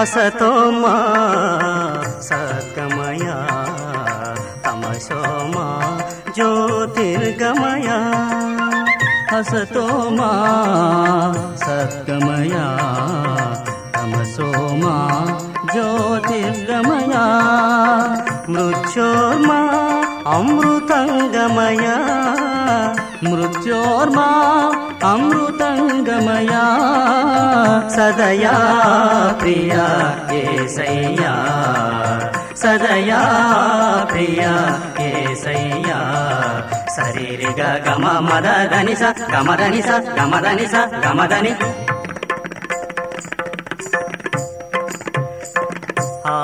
అసతోమా సద్గమయ తమసోమా జ్యోతిర్గమయ అసతోమా సద్గమయ తమసోమా జ్యోతిర్గమయ మృత్యోర్మా అమృతంగమయ మృత్యోర్మా అమృతంగమయా సదయా ప్రియ ఏసయ్యా సదయా ప్రియ ఏసయ్యా శరీరిగ గమ మదని స గమదని స గమదని స గమదని ఆ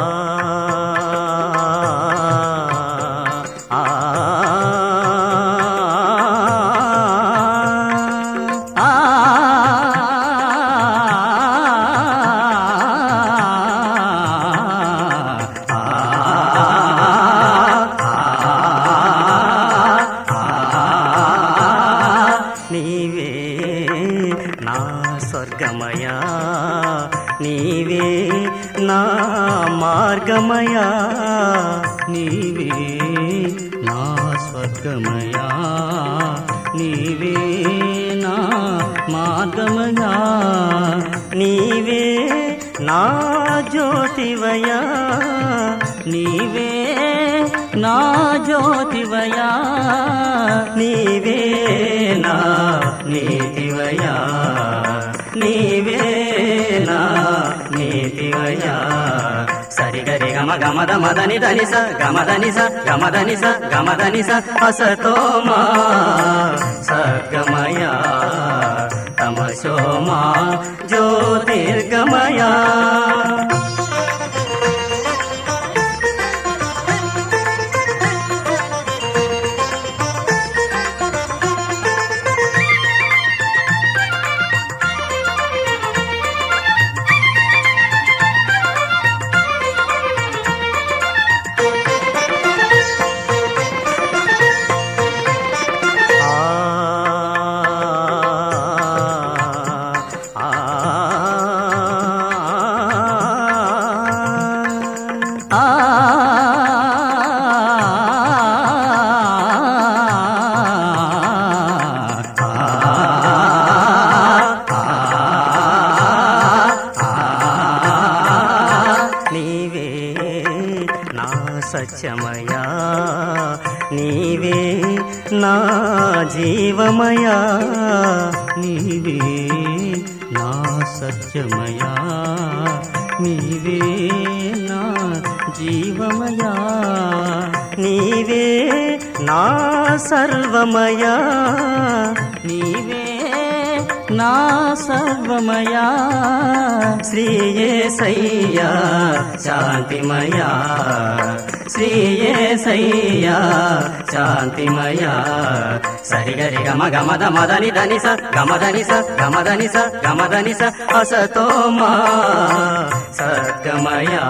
ఆ నీవే నా స్వర్గమయా నీవే నా మార్గమయా నీవే నా స్వర్గమయా నీవే నా మార్గమయా నీవే నా జ్యోతివయా నీవే నా జ్యోతివయా నీవే నా నీతివయా నీవే నా నీతివయా సరిగరి గమ గమద మదని ధనిస గమదనిస గమదనిస గమదనిస అసతోమా సద్గమయా తమసోమా జ్యోతిర్గమయా నీవే నా సత్యమయా నీవే నా జీవమయా నీవే నా సత్యమయా నీవే నా జీవమయా నీవే నా సర్వమయా నీవే నా సర్వమయా శ్రీయేసయ్యా శాంతిమయా శ్రీయేసయ్యా శాంతిమయా సరిగరి గమ గమద మదని ధనిస గమదనిస గమదనిస గమదనిస అసతోమా సద్గమయా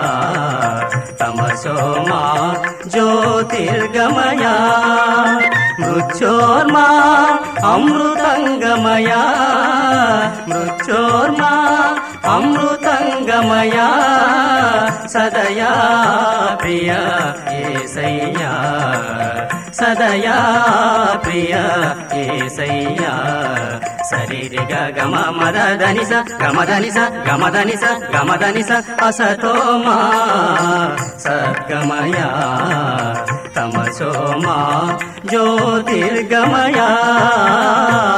తమసోమా జ్యోతిర్గమయా మృత్యోర్మా అమృతంగమయా మృత్యోర్మా అమృతంగమయా సదయా ప్రియ ఏసయ్యా సదయా ప్రియ ఏసయ్యా శరీరిగ గమ మదనిస గమదనిస గమదనిస గమదనిస అసతోమా సద్గమయా తమసోమా జ్యోతిర్గమయా